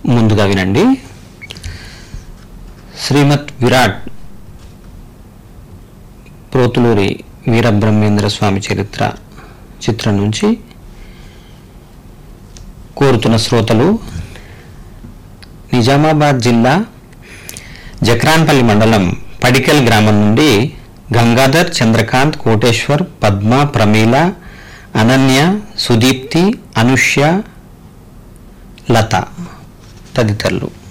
ముందుగా వినండి శ్రీమత్ విరాట్ ప్రోతులూరి వీరబ్రహ్మేంద్ర స్వామి చరిత్ర చిత్రం నుంచి కోరుతున్న శ్రోతలు నిజామాబాద్ జిల్లా జక్రాన్పల్లి మండలం పడికల్ గ్రామం నుండి గంగాధర్ చంద్రకాంత్ కోటేశ్వర్ పద్మ ప్రమీల అనన్య సుదీప్తి అనుష్య లత తదితరులు